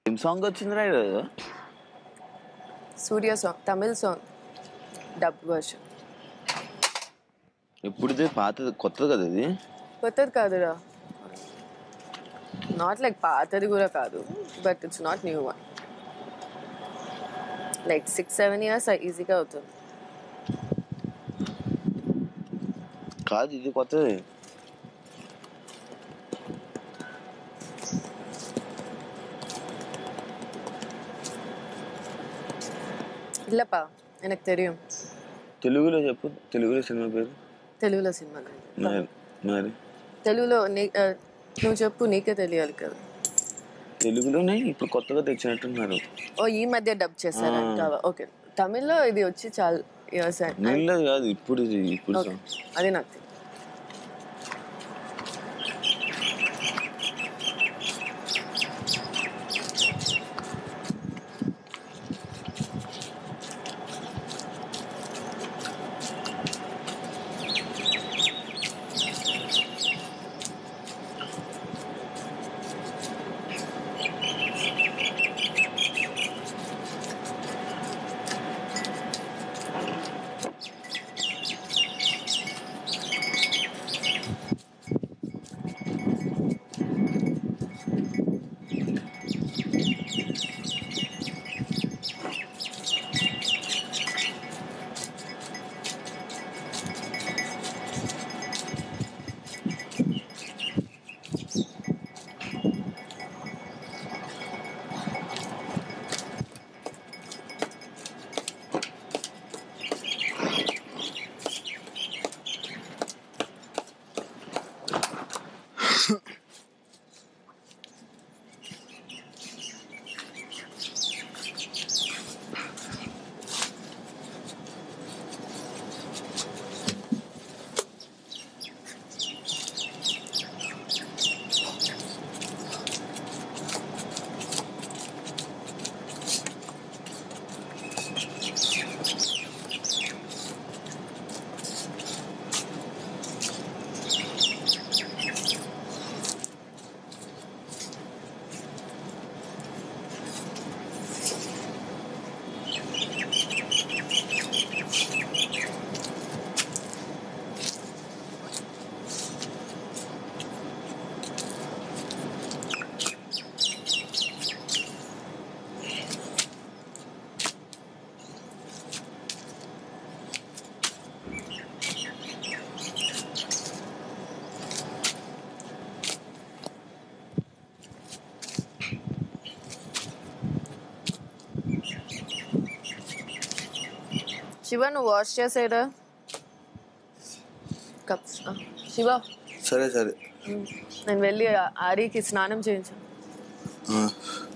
ఏం సాంగ్ వచ్చిందిరా ఈరోజు Suriya song Tamil song dub version ఎప్పుడుది పాతది కొత్తది కదా ఇది కొత్తది కాదురా నాట్ లైక్ పాతది కూడా కాదు but it's not new one like six seven years ఈజీగా అవుతుంది కాదు ఇది కొత్తది இல்லப்பா எனக்கு தெரியும் తెలుగులో చెప్పు తెలుగులో సినిమా పేరు తెలుగులో సినిమా మరి మరి తెలుగులో నీ ఆ, నువ్వు చెప్పు నీకే తెలియాలి కదా తెలుగులోనే ఇప్పుడు కొత్తగా తెచ్చినట్టున్నారు ఓ ఈ మధ్య డబ్ చేశారంటావా ఓకే తమిళ్లో ఇది వచ్చి చాలా ఇయర్స్ నీళ్ళది కాదు ఇప్పుడు ఇది ఇప్పుడు ఓకే సాంగ్ అది నాకు తెలియదు. శివ నువ్వు వాష్ చేసేదా కప్స్ ఆ, శివ సరే సరే నేను వెళ్ళి ఆ- ఆరికి స్నానం చేయించాను ఆ.